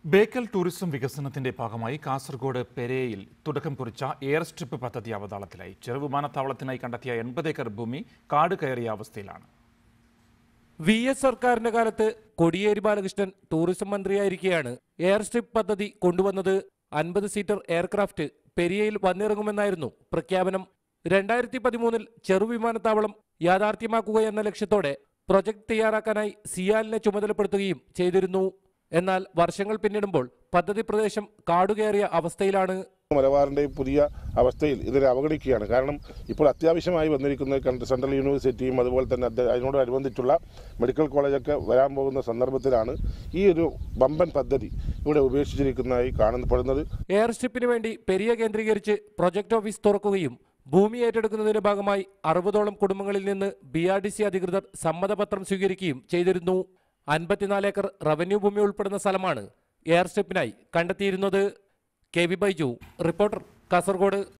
Bekal tourism വികസനത്തിന്റെ ഭാഗമായി കാസർഗോഡ് പെരേയിൽ തുടക്കം കുറിച്ച എയർ സ്ട്രിപ്പ് പദ്ധതി അവതാളത്തിലായി ചെറു വിമാനത്താവളത്തിനായി കണ്ടെത്തിയ എൺപത് ഏക്കർ ഭൂമി കാട് കയറിയ അവസ്ഥയിലാണ് വി എസ് സർക്കാരിന്റെ കാലത്ത് കൊടിയേരി ബാലകൃഷ്ണൻ ടൂറിസം മന്ത്രിയായിരിക്കെയാണ് എയർ സ്ട്രിപ്പ് പദ്ധതി കൊണ്ടുവന്നത് അൻപത് സീറ്റർ എയർക്രാഫ്റ്റ് പെരിയയിൽ വന്നിറങ്ങുമെന്നായിരുന്നു പ്രഖ്യാപനം രണ്ടായിരത്തി പതിമൂന്നിൽ ചെറുവിമാനത്താവളം യാഥാർത്ഥ്യമാക്കുക എന്ന ലക്ഷ്യത്തോടെ പ്രൊജക്ട് തയ്യാറാക്കാനായി സിയാലിനെ ചുമതലപ്പെടുത്തുകയും ചെയ്തിരുന്നു എന്നാൽ വർഷങ്ങൾ പിന്നിടുമ്പോൾ പദ്ധതി പ്രദേശം കാടുകയറിയ അവസ്ഥയിലാണ് മലബാറിന്റെ ഈ പുതിയ അവസ്ഥയിൽ ഇതിനെ അവഗണിക്കുകയാണ് കാരണം ഇപ്പോൾ അത്യാവശ്യമായി വന്നിരിക്കുന്ന കണ്ട് സെൻട്രൽ യൂണിവേഴ്സിറ്റിയും അതുപോലെ തന്നെ അത് അതിനോടനുബന്ധിച്ചുള്ള മെഡിക്കൽ കോളേജൊക്കെ വരാൻ പോകുന്ന സന്ദർഭത്തിലാണ് ഈ ഒരു വമ്പൻ പദ്ധതി ഇവിടെ ഉപേക്ഷിച്ചിരിക്കുന്നതായി കാണപ്പെടുന്നത് എയർ സ്ട്രിപ്പിന് വേണ്ടി പെരിയ കേന്ദ്രീകരിച്ച് പ്രൊജക്ട് ഓഫീസ് തുറക്കുകയും ഭൂമി ഏറ്റെടുക്കുന്നതിന്റെ ഭാഗമായി അറുപതോളം കുടുംബങ്ങളിൽ നിന്ന് ബി ആർ ഡി സി അധികൃതർ സമ്മതപത്രം സ്വീകരിക്കുകയും ചെയ്തിരുന്നു അൻപത്തിനാല് ഏക്കർ റവന്യൂ ഭൂമി ഉൾപ്പെടുന്ന സ്ഥലമാണ് എയർ സ്ട്രിപ്പിനായി കണ്ടെത്തിയിരുന്നത് K V Baiju reporter Kasaragod